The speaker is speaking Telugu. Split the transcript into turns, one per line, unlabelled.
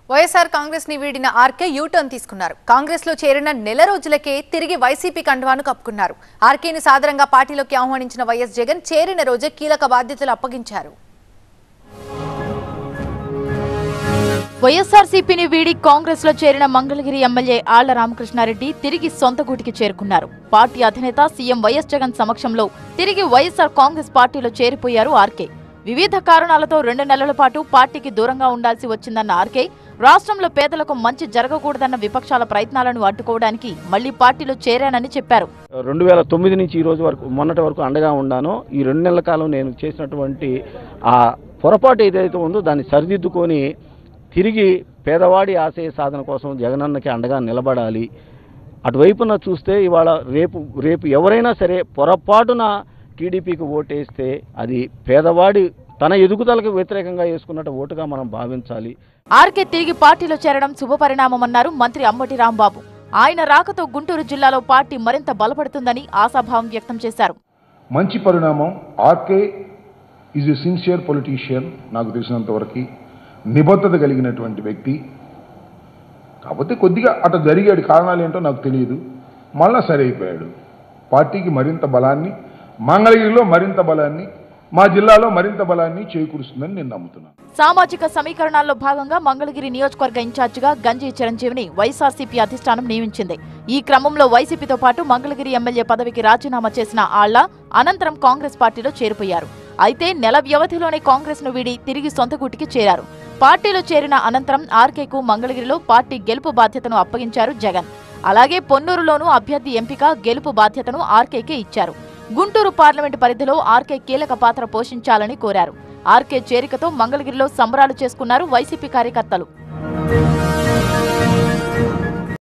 వైఎస్ఆర్ కాంగ్రెస్ ని వీడిన ఆర్కే యూటర్న్ తీసుకున్నారు కాంగ్రెస్ లో చేరిన నెల రోజులకే తిరిగి వైసీపీ కండువాను కప్పుకున్నారు ఆర్కేని సాదరంగా పార్టీలోకి ఆహ్వానించిన వైఎస్ జగన్ చేరిన రోజే కీలక బాధ్యతలు అప్పగించారు
వైఎస్ఆర్సీపీని వీడి కాంగ్రెస్ లో చేరిన మంగళగిరి ఎమ్మెల్యే ఆళ్ల రామకృష్ణారెడ్డి తిరిగి సొంత గూటికి చేరుకున్నారు పార్టీ అధినేత సీఎం వైఎస్ జగన్ సమక్షంలో తిరిగి వైఎస్ఆర్ కాంగ్రెస్ పార్టీలో చేరిపోయారు ఆర్కే వివిధ కారణాలతో రెండు నెలల పాటు పార్టీకి దూరంగా ఉండాల్సి వచ్చిందన్న ఆర్కే రాష్ట్రంలో పేదలకు మంచి జరగకూడదన్న విపక్షాల ప్రయత్నాలను అడ్డుకోవడానికి మళ్లీ పార్టీలో చేరానని చెప్పారు
రెండు వేల తొమ్మిది నుంచి ఈ రోజు వరకు మొన్నటి వరకు అండగా ఉన్నానో ఈ రెండు నెలల కాలం నేను చేసినటువంటి ఆ పొరపాటు ఏదైతే ఉందో దాన్ని సరిదిద్దుకొని తిరిగి పేదవాడి ఆశయ సాధన కోసం జగనన్నకి అండగా నిలబడాలి అటువైపున చూస్తే ఇవాళ రేపు రేపు ఎవరైనా సరే పొరపాటున టీడీపీకి ఓటేస్తే అది పేదవాడి తన ఎదుగుదలకు వ్యతిరేకంగా వేసుకున్నట్టు ఓటుగా మనం భావించాలి
ఆర్కే తిరిగి పార్టీలో చేరడం శుభపరిణామమన్నారు మంత్రి అంబటి రాంబాబు ఆయన రాకతో గుంటూరు జిల్లాలో పార్టీ మరింత బలపడుతుందని ఆశాభావం వ్యక్తం చేశారు
మంచి పరిణామం RK is a sincere politician నాకు తెలిసినంతవరకు నిబద్ధత కలిగినటువంటి వ్యక్తి కాకపోతే కొద్దిగా అట జరిగాడు కారణాలు ఏంటో నాకు తెలియదు మళ్ళా సరి అయిపోయాడు పార్టీకి మరింత బలాన్ని మంగళగిరిలో మరింత బలాన్ని మా జిల్లాలో మరింత బలాన్ని చేకూరుస్తుందని నేను నమ్ముతున్నాను
సామాజిక సమీకరణాల్లో భాగంగా మంగళగిరి నియోజకవర్గ ఇన్ఛార్జిగా గంజి చిరంజీవిని వైఎస్ఆర్సీపీ అధిష్టానం నియమించింది ఈ క్రమంలో వైసీపీతో పాటు మంగళగిరి ఎమ్మెల్యే పదవికి రాజీనామా చేసిన ఆళ్ల అనంతరం కాంగ్రెస్ పార్టీలో చేరిపోయారు అయితే నెల వ్యవధిలోనే కాంగ్రెస్ ను వీడి తిరిగి సొంత గూటికి చేరారు పార్టీలో చేరిన అనంతరం ఆర్కేకు మంగళగిరిలో పార్టీ గెలుపు బాధ్యతను అప్పగించారు జగన్ అలాగే పొన్నూరులోనూ అభ్యర్థి ఎంపిక గెలుపు బాధ్యతను ఆర్కేకే ఇచ్చారు గుంటూరు పార్లమెంటు పరిధిలో ఆర్కే కీలక పాత్ర పోషించాలని కోరారు ఆర్కే చేరికతో మంగళగిరిలో సంబరాలు చేసుకున్నారు వైసీపీ కార్యకర్తలు